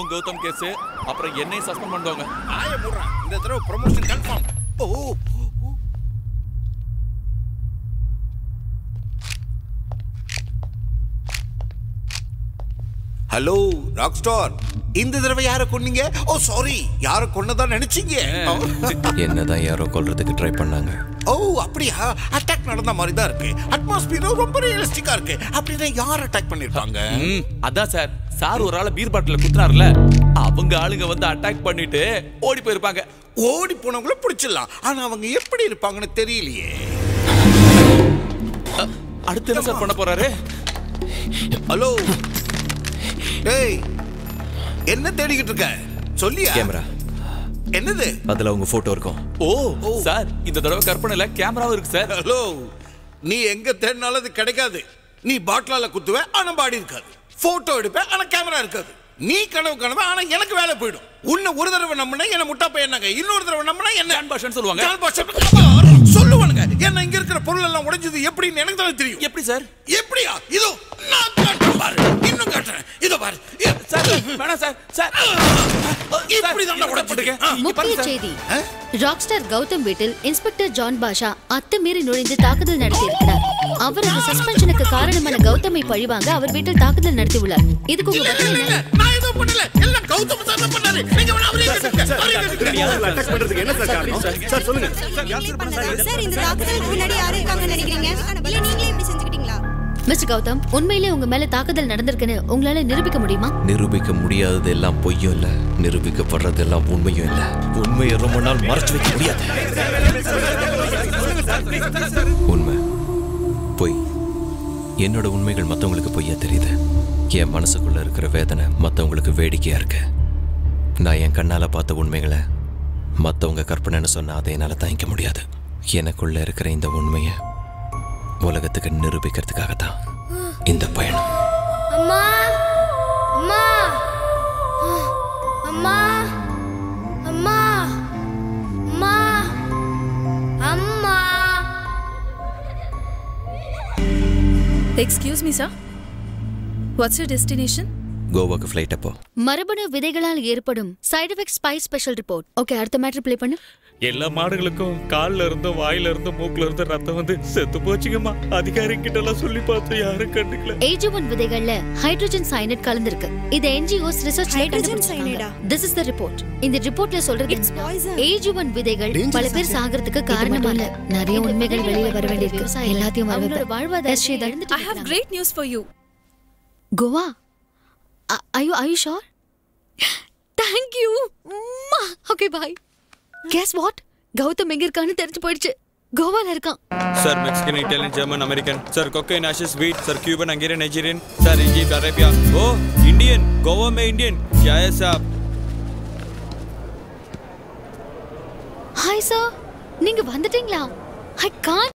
திரும்பவும் கௌதம் கேஸ் அப்புறம் என்னையும் சஸ்பெண்ட் பண்ணுவாங்க ஆய மூடுறான் இந்த தடவை promotion confirm oh hello rock star இந்த தடவை யாரை கொன்னீங்க ஓ சாரி யாரை கொன்னதா நினைச்சீங்க என்னதான் யாரோ கொல்றதுக்கு ட்ரை பண்ணாங்க ஓ அப்படியா அட்டாக் நடந்த மாதிரி தான் இருக்கு அட்மாஸ்பியரும் ரொம்ப ரியலிஸ்டிக்கா இருக்கு அப்படின்னா யார் அட்டாக் பண்ணிருப்பாங்க ம், அதான் சார் சார் ஒரு ஆளை பீர் பாட்டில குத்துனார்ல அவங்க ஆளுங்க வந்து அட்டாக் பண்ணிட்டு ஓடி போயிருப்பாங்க ஓடி போனவங்கள பிடிச்சிடலாம் ஆனா அவங்க எப்படி இருப்பாங்கன்னு தெரியலையே அடுத்து என்ன சார் பண்ண போறாரு ஹலோ டேய் என்ன தேடிக்கிட்டு இருக்க சொல்லியா கேமரா என்னது அதுல உங்க போட்டோ இருக்கும் ஓ சார் இந்த தடவை கற்பனையில கேமராவும் இருக்கு சார் ஹலோ நீ எங்க தேடினாலும் அது கிடைக்காது நீ பாட்டிலால குத்துவ ஆனா பாடி இருக்காது போட்டோ எடுப்ப ஆனா கேமரா இருக்காது நீ கனவு கனவு ஆனா எனக்கு வேலை போயிடும் உன்னை ஒரு தடவை நம்பினா என்ன முட்டா பையனாங்க இன்னொரு தடவை நம்பினா என்ன ஜான் பாஷன் சொல்லுவாங்க ஜான் பாஷன் ஆமா, சொல்லுவானுங்க என்ன இங்க இருக்கிற பொருள் எல்லாம் உடைஞ்சது எப்படின்னு எனக்கு தான் தெரியும் எப்படி சார் எப்படியா இதோ நான் காட்டுறேன் பாரு இன்னும் காட்டுறேன் இதோ பாரு சார் வேணாம் சார் சார் இப்படி தான் உடைச்சிருக்கேன் முக்கிய செய்தி ராக்ஸ்டார் கௌதம் வீட்டில் இன்ஸ்பெக்டர் ஜான் பாஷா அத்துமீறி நுழைந்து தாக்குதல் நடத்தியிருக்கிறார் அவரது சஸ்பென்ஷனுக்கு காரணமான கௌதமை பழிவாங்க அவர் வீட்டில் தாக்குதல் நடத்தியுள்ளார் இதுக்கு உங்க பதில் என்ன நான் எதுவும் பண்ணல எல்லாம் கௌதம் சார் தான் பண்ணாரு நீங்க வேணா அவரே கேட்டுக்க அவரே கேட்டுக்க சார் இந்த தாக்குதலுக்கு முன்னாடி யாரும் இருக்காங்கன்னு நினைக்கிறீங்க இல்ல நீங்களே இப்படி செஞ்சுக்கிட்டீங்களா மிஸ்டர் கௌதம் உண்மையிலே உங்க மேல தாக்குதல் நடந்திருக்குன்னு உங்களால நிரூபிக்க முடியுமா நிரூபிக்க முடியாதது எல்லாம் பொய்யும் இல்ல நிரூபிக்கப்படுறது எல்லாம் உண்மையும் இல்ல உண்மையை ரொம்ப நாள் மறைச்சு வைக்க முடியாது உண்மை பொய் என்னோட உண்மைகள் மத்தவங்களுக்கு பொய்யா தெரியுது என் மனசுக்குள்ள இருக்கிற வேதனை மத்தவங்களுக்கு வேடிக்கையா இருக்கு நான் என் கண்ணால பார்த்த உண்மைகளை மத்தவங்க கற்பனைன்னு சொன்னா அதை என்னால தாங்கிக்க முடியாது எனக்குள்ள இருக்கிற இந்த உண்மையை உலகத்துக்கு நிரூபிக்கிறதுக்காக தான் இந்த பயணம் அம்மா அம்மா அம்மா அம்மா அம்மா அம்மா excuse me sir what's your destination கோவாக்கு ஃப்ளைட் அப்போ மரபணு விதைகளால் ஏற்படும் side effect spy special report okay அடுத்த மேட்டர் ப்ளே பண்ணு எல்லா மாடுகளுக்கும் கால்ல இருந்து வாயில இருந்து மூக்குல இருந்து ரத்தம் வந்து செத்து போச்சுங்கம்மா அதிகாரி கிட்ட எல்லாம் சொல்லி பார்த்தோம் யாரும் கண்டுக்கல ஏஜ் ஒன் விதைகள்ல ஹைட்ரஜன் சயனைட் கலந்திருக்கு இது என்ஜிஓஸ் ரிசர்ச் Hydrogen cyanide-ஆ? திஸ் இஸ் த ரிப்போர்ட் இந்த ரிப்போர்ட்ல சொல்றது It's poison. ஏஜ் ஒன் விதைகள் பல பேர் சாகிறதுக்கு காரணமா இல்ல நிறைய உண்மைகள் வெளியில வர வேண்டியிருக்கு எல்லாத்தையும் வர வாழ்வாதார I have great news for you Goa ஐயோ I sure thank you okay bye guess what Gautam எங்க இருக்கான்னு தெரிஞ்சு போயிடுச்சு கோவால இருக்கான் sir Mexican Italian German American sir cocaine hashish weed sir Cuban Hungarian Nigerian sir Egypt Arabia oh Indian Goa में Indian क्या है साहब ஹாய் சார் நீங்க வந்துட்டீங்களா ஐ கான்